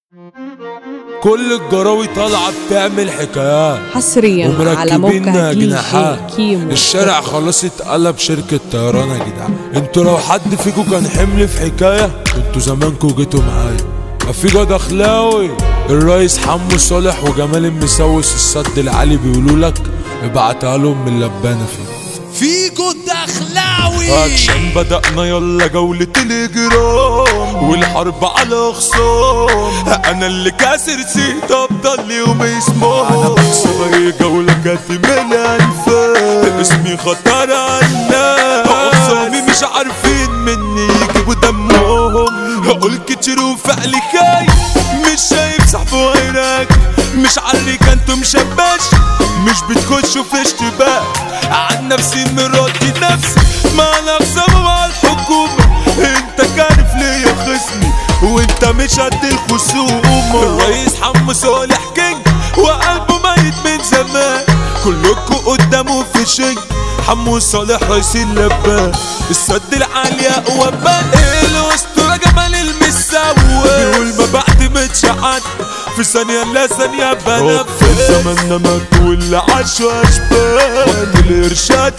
كل الجراوي طالعة بتعمل حكايات حصريا على موقع ومركبين دي جناحات جي كيمو الشارع خلاص اتقلب شركة طيران يا جدعان انتوا لو حد فيكم كان حمل في حكاية كنتوا زمانكوا جيتوا معايا في جد اخلاوي الرئيس حمو صالح وجمال المسوس السد العالي بيقولوا لك ابعتها لهم من لبانة فيه فيجو الدخلاوي اكشن بدأنا يلا جولة الاجرام والحرب على خصام انا اللي كاسر سيت افضل يوم اسمه انا بكسب اي جولة كاتم الانفاس اسمي خطر على خصامي مش عارفين مني يجيبوا دمهم هقول كتير وفعلي خاي مش شايف صاحب غيرك مش عليك انتم شباش مش بتخشوا في اشتباك عن نفسي مراتي نفسي مع الاقسام مع الحكومة انت كارف ليا خصمي وانت مش قد الخصومة الرئيس حمو صالح كينج وقلبه ميت من زمان كلكوا قدامه في شيء حمو صالح رئيس اللبان السد العالي اقوى بقى الاسطوره جمال المساوي بيقول ما بعتمدش حد في ثانية لا ثانية بنفذ زماننا مات واللي عاشوا اشباه وقت الارشاد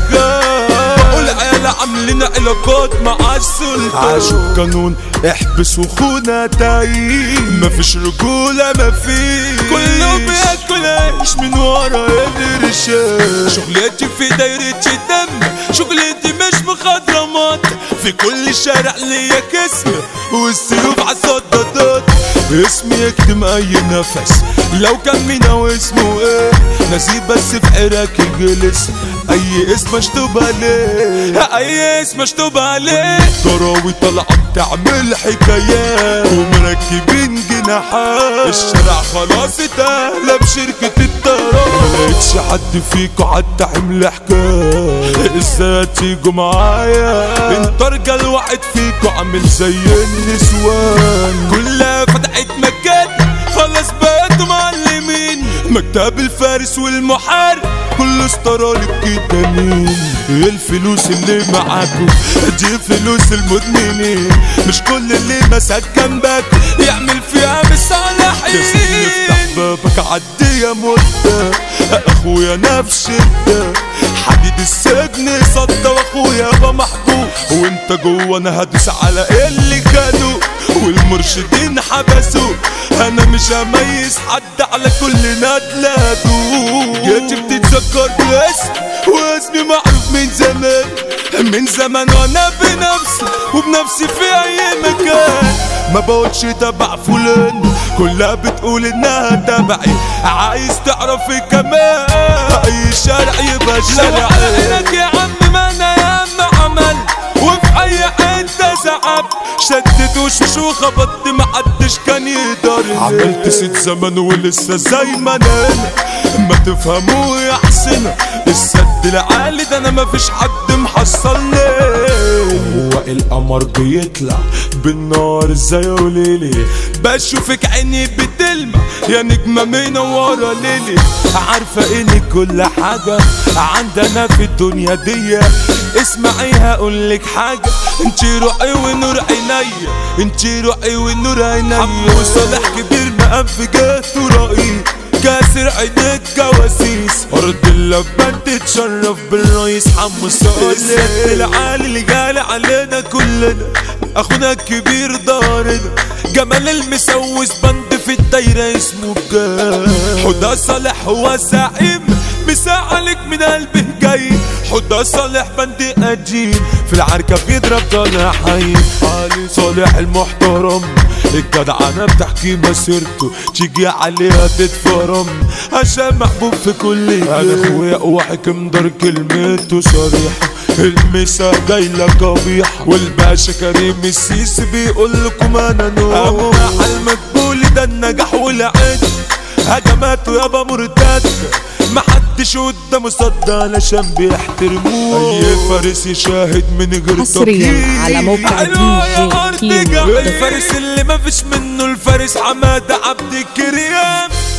شغال بقول عيال عاملين علاقات مع السلطان عاشوا بقانون احبس وخونا تايين مفيش رجولة مفيش كله بياكل عيش من ورا الرشاد شغلتي في دايرة دم شغلتي مش مخضرمات في كل شارع ليا كسم والسيوف عالصدادات اسمي يكتم اي نفس لو كان مين واسمه ايه نسيب بس في عراك جلس اي اسم مشطوب عليه اي اسم مشطوب عليه كراوي طالعه بتعمل حكايات ومركبين جناحات الشارع خلاص اتقلب شركة الطيران ملقتش حد فيكو حتى حمل حكاية ازاي تيجوا معايا انت رجال واحد فيكو عامل زي النسوان كلها فتحت مكان خلاص بقيتوا معلمين مكتب الفارس والمحارب كله استرالك كده مين الفلوس اللي معاكو دي فلوس المدمنين مش كل اللي مسك جنبك يعمل فيها مصالحين افتح بابك عدي يا مدة اخويا نفس الشدة حديد السجن صدى واخويا يابا محبوب وانت جوه انا هدوس على اللي كانوا والمرشدين حبسوا انا مش هميز حد على كل ندلاته جيت بتتذكر باسم واسمي معروف من زمان من زمان وانا بنفسي وبنفسي في اي مكان ما بقولش تبع فلان كلها بتقول انها تبعي عايز تعرف إيه كمان اي شارع يبقى شارع عينك يا عم ما انا يا عم عمل وفي اي حته زعب شدت وشوش وخبطت محدش كان يقدر عملت ست زمن ولسه زي ما انا ما تفهموا يا حسنا السد العالي ده انا مفيش حد محصلني هو القمر بيطلع بالنار ازاي قوليلي بشوفك عيني بتلمع يا نجمة منورة ليلي عارفة اني كل حاجة عندنا في الدنيا دي اسمعي هقولك حاجة انتي روحي ونور عينيا انتي روحي ونور عينيا حمو صالح كبير مقام في جهة رأيي كاسر عينيك جواسيس ارض اللبان تتشرف بالرئيس حمو صالح الست العالي اللي جالي علينا كلنا اخونا الكبير دارنا جمال المسوس بند في الدايرة اسمه الجاه حدا صالح هو زعيم مساعلك من قلبه جاي حدا صالح بند قديم في العركة بيضرب طالع حي علي صالح المحترم الجدع انا بتحكي مسيرته تيجي عليها تتفرم عشان محبوب في كل انا اخويا وحكم دار كلمته صريحه المسا جايلة قبيح والباشا كريم السيسي بيقول لكم انا نور امنع المقبول ده النجاح والعد هجماته يابا مرتد محدش قدامه صد علشان بيحترموه اي فارس يشاهد من غير حصريا على موقع دي جي كيمو الفارس اللي مفيش منه الفارس حمادة عبد الكريم